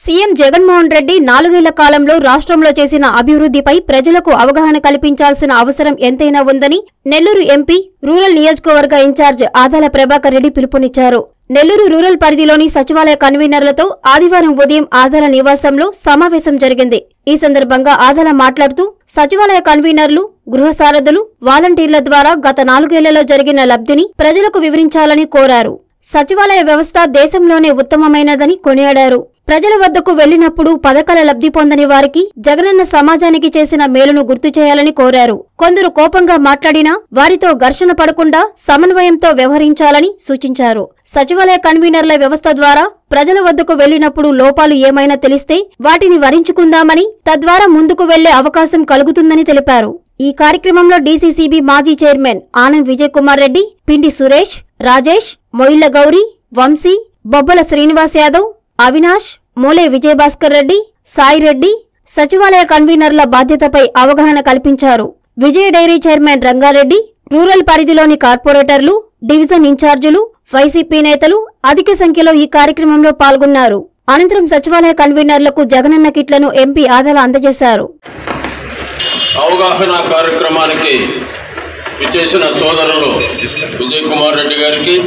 CM Jaganmohan Reddy నాలుగేళ్ల కాలంలో రాష్ట్రంలో చేసిన అభివృద్ధిపై ప్రజలకు అవగాహన కల్పించాల్సిన అవసరం ఎంతైనా ఉందని నెల్లూరు ఎంపీ రూరల్ నియోజకవర్గ ఇన్ఛార్జ్ ఆదాల ప్రభాకర్ రెడ్డి పిలుపునిచ్చారు నెల్లూరు రూరల్ పరిధిలోని సచివాలయ కన్వీనర్లతో ఆదివారం ఉదయం ఆదాల నివాసంలో సమావేశం జరిగింది ఈ సందర్భంగా ఆదాల మాట్లాడుతూ సచివాలయ కన్వీనర్లు గృహ సారథులు వాలంటీర్ల ద్వారా గత నాలుగేళ్లలో జరిగిన లబ్ధిని ప్రజలకు వివరించాలని కోరారు సచివాలయ వ్యవస్థ దేశంలోనే ఉత్తమమైనదని కొనియాడారు ప్రజల వద్దకు వెళ్లినప్పుడు పథకాల లబ్ధి పొందని వారికి జగనన్న సమాజానికి చేసిన మేలును గుర్తు చేయాలని కోరారు కొందరు కోపంగా మాట్లాడినా వారితో ఘర్షణ పడకుండా సమన్వయంతో వ్యవహరించాలని సూచించారు సచివాలయ కన్వీనర్ల వ్యవస్థ ద్వారా ప్రజల వద్దకు వెళ్లినప్పుడు లోపాలు ఏమైనా తెలిస్తే వాటిని వరించుకుందామని తద్వారా ముందుకు వెళ్లే అవకాశం కలుగుతుందని తెలిపారు ఈ కార్యక్రమంలో డీసీసీబీ మాజీ చైర్మన్ ఆనంద్ విజయ్ కుమార్ రెడ్డి పిండి సురేష్ రాజేష్ మొయిళ్ల గౌరి వంశీ బొబ్బల శ్రీనివాస్ యాదవ్ అవినాష్ మూలే విజయభాస్కర్ రెడ్డి సాయి రెడ్డి సచివాలయ కన్వీనర్ల బాధ్యతపై అవగాహన కల్పించారు Vijaya dairy chairman Rangareddy rural పరిధిలోని కార్పొరేటర్లు డివిజన్ ఇన్ఛార్జీలు వైసీపీ నేతలు అధిక సంఖ్యలో ఈ కార్యక్రమంలో పాల్గొన్నారు అనంతరం సచివాలయ కన్వీనర్లకు జగనన్న కిట్లను ఎంపీ ఆదాల అందజేశారు అవగాహన కార్యక్రమానికి విచ్చేసిన సోదరులు విజయ్ కుమార్ రెడ్డి గారికి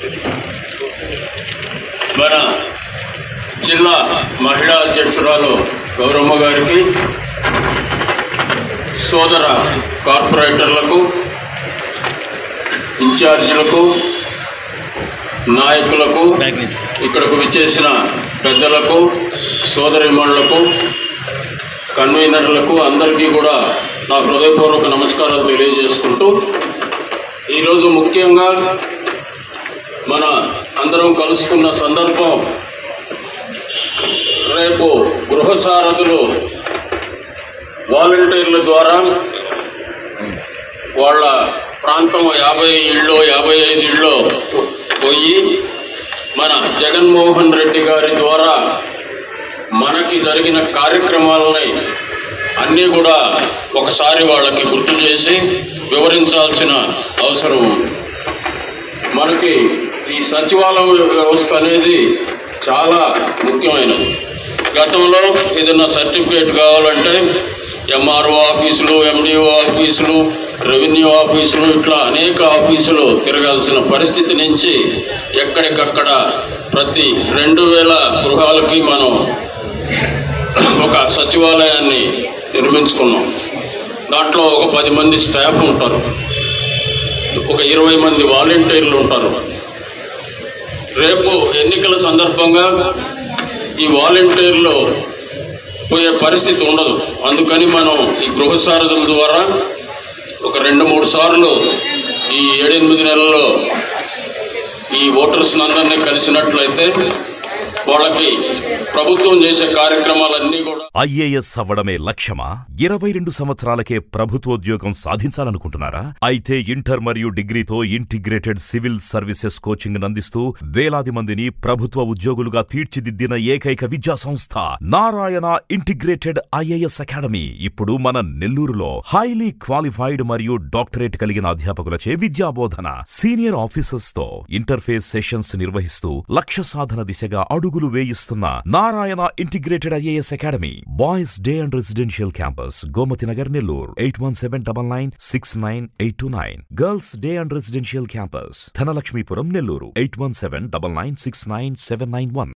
మన జిల్లా మహిళా అధ్యక్షురాలు గౌరమ్మ గారికి సోదర కార్పొరేటర్లకు ఇన్ఛార్జీలకు నాయకులకు ఇక్కడకు విచ్చేసిన పెద్దలకు సోదరిమణులకు కన్వీనర్లకు అందరికీ కూడా నా హృదయపూర్వక నమస్కారాలు తెలియజేసుకుంటూ ఈరోజు ముఖ్యంగా మన అందరం కలుసుకున్న సందర్భం రేపు గృహ సారథులు వాలంటీర్ల ద్వారా వాళ్ళ ప్రాంతం యాభై ఇళ్ళు యాభై ఐదు ఇళ్ళు పోయి మన జగన్మోహన్ రెడ్డి గారి ద్వారా మనకి జరిగిన కార్యక్రమాలని అన్నీ కూడా ఒకసారి వాళ్ళకి గుర్తు చేసి వివరించాల్సిన అవసరం ఉంది మనకి ఈ సచివాలయ వ్యవస్థ అనేది చాలా ముఖ్యమైనది గతంలో ఏదైనా సర్టిఫికేట్ కావాలంటే ఎంఆర్ఓ ఆఫీసులు ఎండిఓ ఆఫీసులు రెవెన్యూ ఆఫీసులు ఇట్లా అనేక ఆఫీసులు తిరగాల్సిన పరిస్థితి నుంచి ఎక్కడికక్కడ ప్రతి రెండు వేల గృహాలకి మనం ఒక సచివాలయాన్ని నిర్మించుకున్నాం దాంట్లో ఒక పది మంది స్టాఫ్ ఉంటారు ఒక ఇరవై మంది వాలంటీర్లు ఉంటారు రేపు ఎన్నికల సందర్భంగా ఈ వాలంటీర్లు పోయే పరిస్థితి ఉండదు అందుకని మనం ఈ గృహ సారథుల ద్వారా ఒక రెండు మూడు సార్లు ఈ ఏడెనిమిది నెలల్లో ఈ ఓటర్స్ అందరినీ కలిసినట్లయితే వాళ్ళకి ప్రభుత్వం చేసే కార్యక్రమాలన్నీ కూడా ఐఏఎస్ అవ్వడమే లక్ష్యమా ఇరవై రెండు సంవత్సరాలకే ప్రభుత్వోద్యోగం సాధించాలనుకుంటున్నారా అయితే ఇంటర్ మరియు డిగ్రీతో ఇంటిగ్రేటెడ్ సివిల్ సర్వీసెస్ కోచింగ్ అందిస్తూ వేలాది మందిని ప్రభుత్వ ఉద్యోగులుగా తీర్చిదిద్దిన ఏకైక విద్యా సంస్థ నారాయణ ఇంటిగ్రేటెడ్ ఐఏఎస్ అకాడమీ ఇప్పుడు మన నెల్లూరులో హైలీ క్వాలిఫైడ్ మరియు డాక్టరేట్ కలిగిన అధ్యాపకులచే విద్యాబోధన సీనియర్ ఆఫీసర్స్ తో ఇంటర్ఫేస్ సెషన్స్ నిర్వహిస్తూ లక్ష్య సాధన దిశగా అడుగులు వేయిస్తున్న Narayana integrated IAS academy boys day and residential campus Gomathi Nagar Nellore eight one seven double nine six nine eight two nine girls day and residential campus Dhanalakshmipuram Nellore eight one seven double nine six nine seven nine one